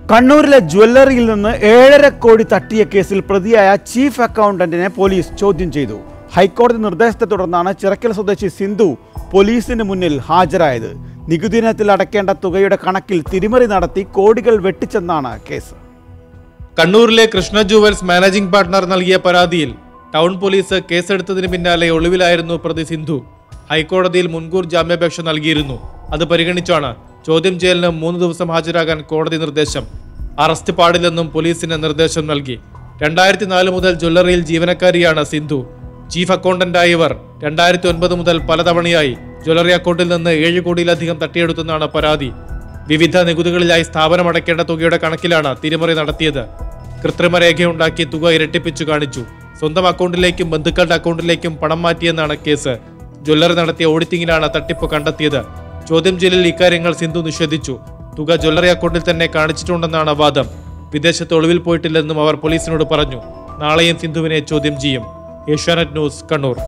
കണ്ണൂരിലെ ജ്വല്ലറിയിൽ നിന്ന് ഏഴര കോടി തട്ടിയ കേസിൽ പ്രതിയായ ചീഫ് അക്കൗണ്ടന്റിനെ പോലീസ് ചോദ്യം ചെയ്തു ഹൈക്കോടതി നിർദ്ദേശത്തെ തുടർന്നാണ് ചിറക്കൽ സ്വദേശി സിന്ധു പോലീസിന് മുന്നിൽ ഹാജരായത് നികുതി ഇനത്തിൽ അടയ്ക്കേണ്ട തുകയുടെ കണക്കിൽ തിരിമറി നടത്തി കോടികൾ വെട്ടിച്ചെന്നാണ് കേസ് കണ്ണൂരിലെ കൃഷ്ണ ജുവൽസ് മാനേജിംഗ് പാർട്ണർ നൽകിയ പരാതിയിൽ ടൗൺ പോലീസ് കേസെടുത്തതിന് പിന്നാലെ ഒളിവിലായിരുന്നു പ്രതി സിന്ധു ഹൈക്കോടതിയിൽ മുൻകൂർ ജാമ്യാപേക്ഷ നൽകിയിരുന്നു അത് പരിഗണിച്ചാണ് ചോദ്യം ചെയ്യലിന് മൂന്ന് ദിവസം ഹാജരാകാൻ കോടതി നിർദ്ദേശം അറസ്റ്റ് പാടില്ലെന്നും പോലീസിന് നിർദ്ദേശം നൽകി രണ്ടായിരത്തി നാല് മുതൽ ജ്വല്ലറിയിൽ ജീവനക്കാരിയാണ് സിന്ധു ചീഫ് അക്കൗണ്ടന്റായ ഇവർ രണ്ടായിരത്തി ഒൻപത് മുതൽ പലതവണയായി ജ്വല്ലറി അക്കൗണ്ടിൽ നിന്ന് ഏഴ് കോടിയിലധികം തട്ടിയെടുത്തെന്നാണ് പരാതി വിവിധ നികുതികളിലായി സ്ഥാപനം അടയ്ക്കേണ്ട തുകയുടെ കണക്കിലാണ് തിരിമറി നടത്തിയത് കൃത്രിമ രേഖയുണ്ടാക്കി തുക ഇരട്ടിപ്പിച്ചു കാണിച്ചു സ്വന്തം അക്കൗണ്ടിലേക്കും ബന്ധുക്കളുടെ അക്കൗണ്ടിലേക്കും പണം മാറ്റിയെന്നാണ് കേസ് ജ്വല്ലറി നടത്തിയ ഓഡിറ്റിംഗിലാണ് തട്ടിപ്പ് കണ്ടെത്തിയത് ചോദ്യം ചെയ്യലിൽ ഇക്കാര്യങ്ങൾ സിന്ധു നിഷേധിച്ചു തുക ജ്വല്ലറി അക്കൗണ്ടിൽ തന്നെ കാണിച്ചിട്ടുണ്ടെന്നാണ് വാദം വിദേശത്ത് ഒളിവിൽ പോയിട്ടില്ലെന്നും അവർ പോലീസിനോട് പറഞ്ഞു നാളെയും സിന്ധുവിനെ ചോദ്യം ചെയ്യും ഏഷ്യാനെറ്റ് ന്യൂസ് കണ്ണൂർ